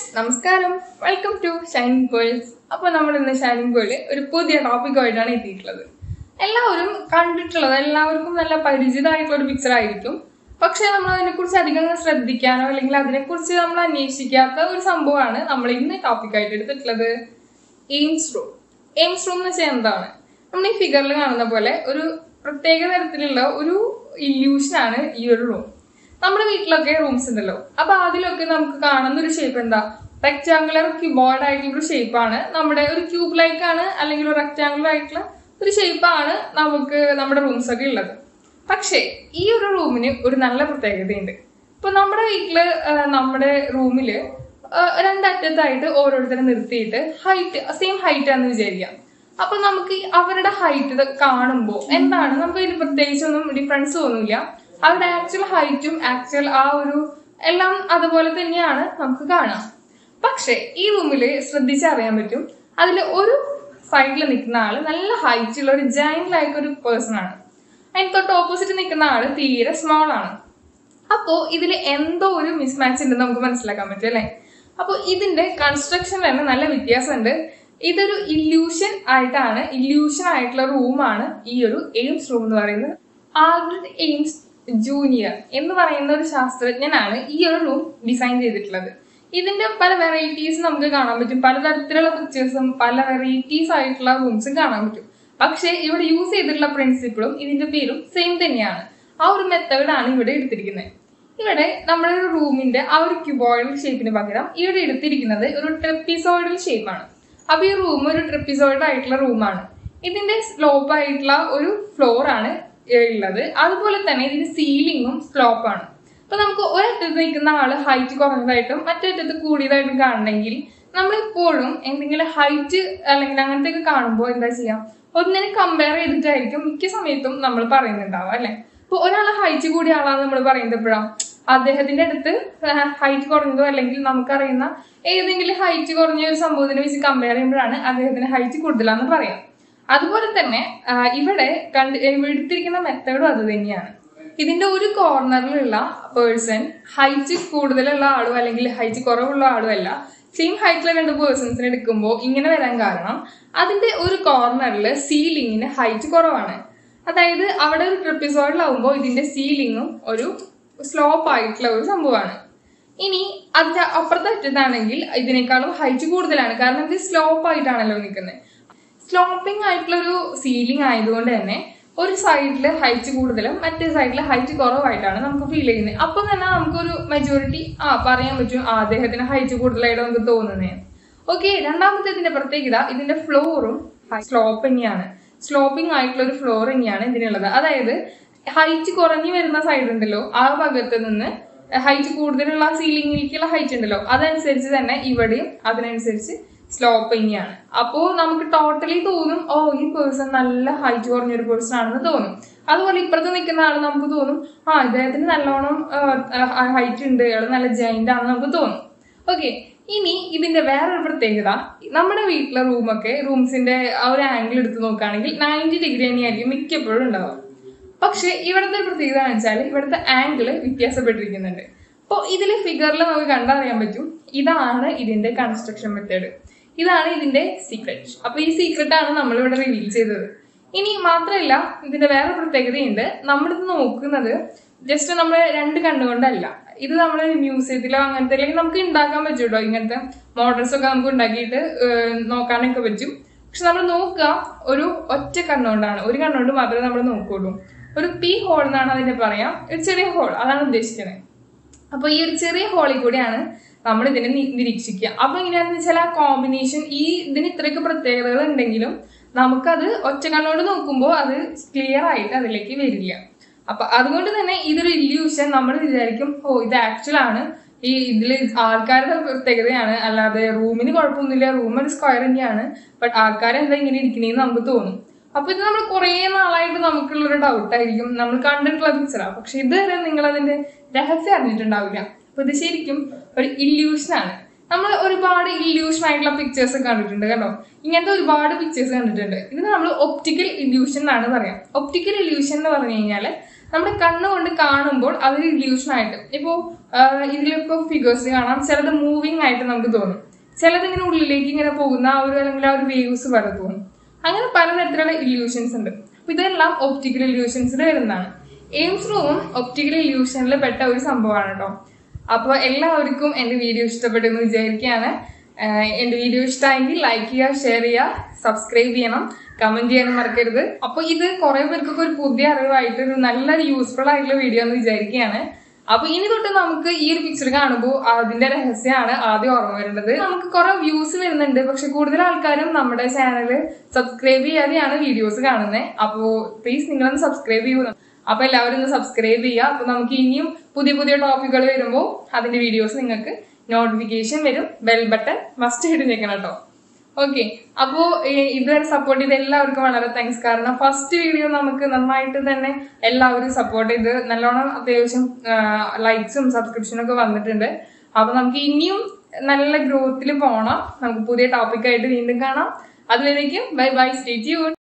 നമസ്കാരം welcome to shining pearls അപ്പൊ നമ്മൾ ഇന്ന് ഷൈനിങ് പേള് ഒരു പുതിയ ടോപ്പിക്കുമായിട്ടാണ് എത്തിയിട്ടുള്ളത് എല്ലാവരും കണ്ടിട്ടുള്ളത് എല്ലാവർക്കും നല്ല പരിചിതമായിട്ടുള്ള ഒരു പിക്ചർ ആയിരിക്കും പക്ഷെ നമ്മൾ അതിനെക്കുറിച്ച് അധികം ശ്രദ്ധിക്കാനോ അല്ലെങ്കിൽ അതിനെക്കുറിച്ച് നമ്മൾ അന്വേഷിക്കാത്ത ഒരു സംഭവമാണ് നമ്മൾ ഇന്ന് ടോപ്പിക്കായിട്ട് എടുത്തിട്ടുള്ളത് എയിംസ് റൂം എയിംസ് റൂം എന്ന് വെച്ചാൽ എന്താണ് നമ്മൾ ഈ ഫിഗറിൽ കാണുന്ന പോലെ ഒരു പ്രത്യേക തരത്തിലുള്ള ഒരു ഇല്യൂഷനാണ് ഈ ഒരു റൂം നമ്മുടെ വീട്ടിലൊക്കെ റൂംസ് ഉണ്ടല്ലോ അപ്പൊ അതിലൊക്കെ നമുക്ക് കാണുന്ന ഒരു ഷേപ്പ് എന്താ റെക്ടാങ്കുലർ ക്യൂബോർഡ് ആയിട്ടുള്ള ഒരു ഷേപ്പാണ് നമ്മുടെ ഒരു ക്യൂബ് ലൈക്ക് ആണ് അല്ലെങ്കിൽ ഒരു റെക്ടാങ്കുലർ ആയിട്ടുള്ള ഒരു ഷേപ്പാണ് നമുക്ക് നമ്മുടെ റൂംസ് ഒക്കെ ഉള്ളത് പക്ഷേ ഈ ഒരു റൂമിന് ഒരു നല്ല പ്രത്യേകതയുണ്ട് ഇപ്പൊ നമ്മുടെ വീട്ടില് ആ, നമ്മുടെ റൂമില് ആ, രണ്ടറ്റത്തായിട്ട് ഓരോരുത്തരെ നിർത്തിയിട്ട് ഹൈറ്റ് സെയിം ഹൈറ്റ് ആണെന്ന് വിചാരിക്കാം അപ്പൊ നമുക്ക് ഈ അവരുടെ ഹൈറ്റ് കാണുമ്പോൾ എന്താണ് നമുക്ക് ഇതിൽ പ്രത്യേകിച്ചൊന്നും ഡിഫറൻസ് തോന്നില്ല അവരുടെ ആക്ച്വൽ ഹൈറ്റും ആക്ച്വൽ ആ ഒരു എല്ലാം അതുപോലെ തന്നെയാണ് നമുക്ക് കാണാം പക്ഷെ ഈ റൂമില് ശ്രദ്ധിച്ചറിയാൻ പറ്റും അതിൽ ഒരു സൈഡിൽ നിൽക്കുന്ന ആള് നല്ല ഹൈറ്റ് ഉള്ള ഒരു ജൈന്റ് ലൈക്ക് ഒരു പേഴ്സൺ ആണ് അതിന് തൊട്ട് ഓപ്പോസിറ്റ് നിൽക്കുന്ന ആള് തീരെ സ്മോൾ ആണ് അപ്പോ ഇതിൽ എന്തോ ഒരു മിസ്മാച്ച് ഉണ്ടെന്ന് നമുക്ക് മനസ്സിലാക്കാൻ പറ്റും അല്ലെ അപ്പൊ ഇതിന്റെ കൺസ്ട്രക്ഷൻ തന്നെ നല്ല വ്യത്യാസമുണ്ട് ഇതൊരു ഇല്യൂഷൻ ആയിട്ടാണ് ഇല്യൂഷൻ ആയിട്ടുള്ള റൂമാണ് ഈ ഒരു എയിംസ് റൂം എന്ന് പറയുന്നത് ആൽബർട്ട് എയിംസ് ജൂനിയർ എന്ന് പറയുന്ന ഒരു ശാസ്ത്രജ്ഞനാണ് ഈ ഒരു റൂം ഡിസൈൻ ചെയ്തിട്ടുള്ളത് ഇതിന്റെ പല വെറൈറ്റീസ് നമുക്ക് കാണാൻ പറ്റും പലതരത്തിലുള്ള പിക്ചേഴ്സും പല വെറൈറ്റീസ് ആയിട്ടുള്ള റൂംസും കാണാൻ പറ്റും പക്ഷേ ഇവിടെ യൂസ് ചെയ്തിട്ടുള്ള പ്രിൻസിപ്പിളും ഇതിന്റെ പേരും സെയിം തന്നെയാണ് ആ ഒരു മെത്തേഡാണ് ഇവിടെ എടുത്തിരിക്കുന്നത് ഇവിടെ നമ്മുടെ ഒരു റൂമിന്റെ ആ ഒരു ക്യൂബോയിഡൽ ഷേപ്പിന് പകരം ഇവിടെ എടുത്തിരിക്കുന്നത് ഒരു ട്രെപ്പിസോയിഡൽ ഷേപ്പാണ് അപ്പൊ ഈ റൂം ഒരു ട്രെപ്പിസോയിഡ് ആയിട്ടുള്ള റൂമാണ് ഇതിന്റെ സ്ലോപ്പ് ആയിട്ടുള്ള ഒരു ഫ്ലോർ ആണ് ഉള്ളത് അതുപോലെ തന്നെ ഇതിന്റെ സീലിംഗും സ്ലോപ്പ് ആണ് അപ്പൊ നമുക്ക് ഒരറ്റത്ത് നിൽക്കുന്ന ആള് ഹൈറ്റ് കുറഞ്ഞതായിട്ടും മറ്ററ്റത്ത് കൂടിയതായിട്ടും കാണണമെങ്കിൽ നമ്മൾ എപ്പോഴും എന്തെങ്കിലും ഹൈറ്റ് അല്ലെങ്കിൽ അങ്ങനത്തെ ഒക്കെ കാണുമ്പോൾ എന്താ ചെയ്യാം ഒന്നിനെ കമ്പയർ ചെയ്തിട്ടായിരിക്കും മിക്ക സമയത്തും നമ്മൾ പറയുന്നുണ്ടാവുക അല്ലെ അപ്പൊ ഒരാൾ ഹൈറ്റ് കൂടിയ ആളാന്ന് നമ്മൾ പറയുന്നത് എപ്പോഴാണ് അദ്ദേഹത്തിന്റെ അടുത്ത് ഹൈറ്റ് കുറഞ്ഞതോ അല്ലെങ്കിൽ നമുക്കറിയുന്ന ഏതെങ്കിലും ഹൈറ്റ് കുറഞ്ഞ ഒരു സംഭവത്തിനെ വെച്ച് കമ്പയർ ചെയ്യുമ്പോഴാണ് അദ്ദേഹത്തിന് ഹൈറ്റ് കൂടുതലാന്ന് പറയാം അതുപോലെ തന്നെ ആ, ഇവിടെ കണ്ട് എടുത്തിരിക്കുന്ന മെത്തേഡും അത് തന്നെയാണ് ഇതിന്റെ ഒരു കോർണറിലുള്ള പേഴ്സൺ ഹൈറ്റ് കൂടുതലുള്ള ആളും അല്ലെങ്കിൽ ഹൈറ്റ് കുറവുള്ള ആളും അല്ല സെയിം ഹൈറ്റിലെ രണ്ട് പേഴ്സൺസിനെ എടുക്കുമ്പോൾ ഇങ്ങനെ വരാൻ കാരണം അതിന്റെ ഒരു കോർണറിൽ സീലിംഗിന് ഹൈറ്റ് കുറവാണ് അതായത് അവിടെ ഒരു ട്രിപ്പിസോഡിലാവുമ്പോൾ ഇതിന്റെ സീലിംഗും ഒരു സ്ലോപ്പ് ആയിട്ടുള്ള ഒരു സംഭവമാണ് ഇനി അതിന്റെ അപ്പുറത്തെ അറ്റത്താണെങ്കിൽ ഇതിനേക്കാളും ഹൈറ്റ് കൂടുതലാണ് കാരണം ഇത് സ്ലോപ്പ് ആയിട്ടാണല്ലോ നിൽക്കുന്നത് സ്ലോപ്പിംഗ് ആയിട്ടുള്ള ഒരു സീലിംഗ് ആയതുകൊണ്ട് തന്നെ ഒരു സൈഡിൽ ഹൈറ്റ് കൂടുതലും മറ്റേ സൈഡിൽ ഹൈറ്റ് കുറവായിട്ടാണ് നമുക്ക് ഫീൽ ചെയ്യുന്നത് അപ്പൊ തന്നെ നമുക്കൊരു മെജോറിറ്റി ആ പറയാൻ പറ്റും ആ അദ്ദേഹത്തിന് ഹൈറ്റ് കൂടുതലായിട്ട് നമുക്ക് തോന്നുന്നത് ഓക്കെ രണ്ടാമത്തെ ഇതിന്റെ പ്രത്യേകത ഇതിന്റെ ഫ്ലോറും സ്ലോപ്പ് തന്നെയാണ് സ്ലോപ്പിംഗ് ആയിട്ടുള്ള ഒരു ഫ്ലോർ തന്നെയാണ് ഇതിനുള്ളത് അതായത് ഹൈറ്റ് കുറഞ്ഞു വരുന്ന സൈഡ് ഉണ്ടല്ലോ ആ ഭാഗത്ത് നിന്ന് ഹൈറ്റ് കൂടുതലുള്ള സീലിംഗിലേക്കുള്ള ഹൈറ്റ് ഉണ്ടല്ലോ അതനുസരിച്ച് തന്നെ ഇവിടെയും അതിനനുസരിച്ച് സ്ലോപ്പ് തന്നെയാണ് അപ്പോ നമുക്ക് ടോട്ടലി തോന്നും ഓ ഈ പേഴ്സൺ നല്ല ഹൈറ്റ് കുറഞ്ഞൊരു പേഴ്സൺ ആണെന്ന് തോന്നും അതുപോലെ ഇപ്പുറത്ത് നിൽക്കുന്ന ആൾ നമുക്ക് തോന്നും ആ ഇദ്ദേഹത്തിന് നല്ലോണം ഹൈറ്റ് ഉണ്ട് അയാൾ നല്ല ജൈന്റ് ആണെന്ന് നമുക്ക് തോന്നും ഓക്കെ ഇനി ഇതിന്റെ വേറൊരു പ്രത്യേകത നമ്മുടെ വീട്ടിലെ റൂമൊക്കെ റൂംസിന്റെ ആ ഒരു ആംഗിൾ എടുത്ത് നോക്കുകയാണെങ്കിൽ നയൻറ്റി ഡിഗ്രി തന്നെയായിരിക്കും മിക്കപ്പോഴും ഉണ്ടാവുക പക്ഷെ ഇവിടുത്തെ ഒരു പ്രത്യേകത എന്ന് വെച്ചാൽ ഇവിടുത്തെ ആംഗിള് വ്യത്യാസപ്പെട്ടിരിക്കുന്നുണ്ട് അപ്പോൾ ഇതിലെ ഫിഗറിൽ നമുക്ക് കണ്ടറിയാൻ പറ്റും ഇതാണ് ഇതിന്റെ കൺസ്ട്രക്ഷൻ മെത്തേഡ് ഇതാണ് ഇതിന്റെ സീക്രട്ട് അപ്പൊ ഈ സീക്രട്ട് ആണ് നമ്മൾ ഇവിടെ റിവീൽ ചെയ്തത് ഇനി മാത്രമല്ല ഇതിന്റെ വേറെ പ്രത്യേകതയുണ്ട് നമ്മളിത് നോക്കുന്നത് ജസ്റ്റ് നമ്മൾ രണ്ട് കണ്ണുകൊണ്ടല്ല ഇത് നമ്മൾ മ്യൂസിയത്തിലോ അങ്ങനത്തെ അല്ലെങ്കിൽ നമുക്ക് ഉണ്ടാക്കാൻ പറ്റും കേട്ടോ ഇങ്ങനത്തെ മോഡൽസ് ഒക്കെ നമുക്ക് ഉണ്ടാക്കിയിട്ട് ഏഹ്, നോക്കാനൊക്കെ പറ്റും പക്ഷെ നമ്മൾ നോക്കുക ഒരു ഒറ്റ കണ്ണുകൊണ്ടാണ് ഒരു കണ്ണുകൊണ്ട് മാത്രമേ നമ്മൾ നോക്കുള്ളൂ ഒരു പി ഹോൾ എന്നാണ് അതിന്റെ പറയാം ഒരു ചെറിയ ഹോൾ അതാണ് ഉദ്ദേശിക്കുന്നത് അപ്പൊ ഈ ഒരു ചെറിയ ഹോളിൽ കൂടെയാണ് നമ്മൾ ഇതിനെ നി- നിരീക്ഷിക്കുക അപ്പൊ എങ്ങനെയാന്ന് വെച്ചാൽ ആ കോമ്പിനേഷൻ ഈ ഇതിന് ഇത്രയൊക്കെ പ്രത്യേകതകൾ ഉണ്ടെങ്കിലും നമുക്കത് ഒറ്റ കണ്ണോട് നോക്കുമ്പോൾ അത് ക്ലിയർ ആയിട്ട് അതിലേക്ക് വരില്ല അപ്പൊ അതുകൊണ്ട് തന്നെ ഇതൊരു ഇല്യൂഷൻ നമ്മൾ വിചാരിക്കും ഓ ഇത് ആക്ച്വൽ ആണ് ഈ ഇതിൽ ആൾക്കാരുടെ പ്രത്യേകതയാണ് അല്ലാതെ റൂമിന് കുഴപ്പമൊന്നുമില്ല റൂം ഒരു സ്ക്വയർ തന്നെയാണ് ബട്ട് ആൾക്കാർ എന്താ ഇങ്ങനെ ഇരിക്കണേന്ന് നമുക്ക് തോന്നും അപ്പൊ ഇത് നമ്മൾ കുറെ നാളായിട്ട് നമുക്കുള്ള ഒരു ഡൗട്ട് ആയിരിക്കും നമ്മൾ കണ്ടിട്ടുള്ള പിക്ചറാണ് പക്ഷെ ഇതുവരെ നിങ്ങൾ അതിന്റെ രഹസ്യം അറിഞ്ഞിട്ടുണ്ടാവില്ല അപ്പൊ ഇത് ശരിക്കും ഒരു ഇല്യൂഷൻ ആണ് നമ്മൾ ഒരുപാട് ഇല്യൂഷൻ ആയിട്ടുള്ള പിക്ചേഴ്സ് കണ്ടിട്ടുണ്ട് കേട്ടോ ഇങ്ങനത്തെ ഒരുപാട് പിക്ചേഴ്സ് കണ്ടിട്ടുണ്ട് ഇതിന് നമ്മൾ ഒപ്റ്റിക്കൽ ഇല്യൂഷൻ എന്നാണ് പറയാം ഒപ്റ്റിക്കൽ ഇല്യൂഷൻ എന്ന് പറഞ്ഞു കഴിഞ്ഞാൽ നമ്മുടെ കണ്ണുകൊണ്ട് കാണുമ്പോൾ അതൊരു ഇല്യൂഷൻ ആയിട്ട് ഇപ്പോ ഇതിലിപ്പോ ഫിഗേഴ്സ് കാണാം ചിലത് മൂവിങ് ആയിട്ട് നമുക്ക് തോന്നും ചിലത് ഇങ്ങനെ ഉള്ളിലേക്ക് ഇങ്ങനെ പോകുന്ന ആ ഒരു അല്ലെങ്കിൽ ആ ഒരു വേവ്സ് പോലെ തോന്നും അങ്ങനെ പലതരത്തിലുള്ള ഇല്യൂഷൻസ് ഉണ്ട് അപ്പൊ ഇതെല്ലാം ഒപ്റ്റിക്കൽ ഇല്യൂഷൻസിൽ വരുന്നതാണ് എയിംസ് റൂമും ഒപ്റ്റിക്കൽ ഇല്യൂഷനിൽ പെട്ട ഒരു സംഭവമാണ് കേട്ടോ അപ്പോൾ എല്ലാവർക്കും എൻ്റെ വീഡിയോ ഇഷ്ടപ്പെട്ടെന്ന് വിചാരിക്കുകയാണ് ആഹ് എൻ്റെ വീഡിയോ ഇഷ്ടമായെങ്കിൽ ലൈക്ക് ചെയ്യുക ഷെയർ ചെയ്യുക സബ്സ്ക്രൈബ് ചെയ്യണം കമന്റ് ചെയ്യാനും മറക്കരുത് അപ്പോൾ ഇത് കുറെ പേർക്കൊക്കെ ഒരു പുതിയ അറിവായിട്ട് ഒരു നല്ലൊരു യൂസ്ഫുൾ ആയിട്ടുള്ള വീഡിയോ എന്ന് വിചാരിക്കുകയാണ് അപ്പൊ ഇനി തൊട്ട് നമുക്ക് ഈ ഒരു പിക്ചർ കാണുമ്പോൾ അതിന്റെ രഹസ്യമാണ് ആദ്യം ഓർമ്മ വരേണ്ടത് നമുക്ക് കുറെ വ്യൂസ് വരുന്നുണ്ട് പക്ഷെ കൂടുതൽ ആൾക്കാരും നമ്മുടെ ചാനൽ സബ്സ്ക്രൈബ് ചെയ്യാതെയാണ് വീഡിയോസ് കാണുന്നത് അപ്പോ പ്ലീസ് നിങ്ങളൊന്ന് സബ്സ്ക്രൈബ് ചെയ്യൂ അപ്പൊ എല്ലാവരും ഒന്ന് സബ്സ്ക്രൈബ് ചെയ്യുക അപ്പൊ നമുക്ക് ഇനിയും പുതിയ പുതിയ ടോപ്പിക്കുകൾ വരുമ്പോൾ അതിന്റെ വീഡിയോസ് നിങ്ങൾക്ക് നോട്ടിഫിക്കേഷൻ വരും ബെൽ ബട്ടൺ മസ്റ്റ് ഇടുന്നേക്കണം കേട്ടോ ഓക്കെ അപ്പോ ഏഹ്, ഇതുവരെ സപ്പോർട്ട് ചെയ്ത എല്ലാവർക്കും വളരെ താങ്ക്സ് കാരണം ഫസ്റ്റ് വീഡിയോ നമുക്ക് നന്നായിട്ട് തന്നെ എല്ലാവരും സപ്പോർട്ട് ചെയ്ത് നല്ലോണം അത്യാവശ്യം ലൈക്സും സബ്സ്ക്രിപ്ഷനും ഒക്കെ വന്നിട്ടുണ്ട് അപ്പൊ നമുക്ക് ഇനിയും നല്ല ഗ്രോത്തിൽ പോകണം നമുക്ക് പുതിയ ടോപ്പിക്കായിട്ട് വീണ്ടും കാണാം അതുവരേക്കും ബൈ ബൈ സ്റ്റേ ട്യൂൺ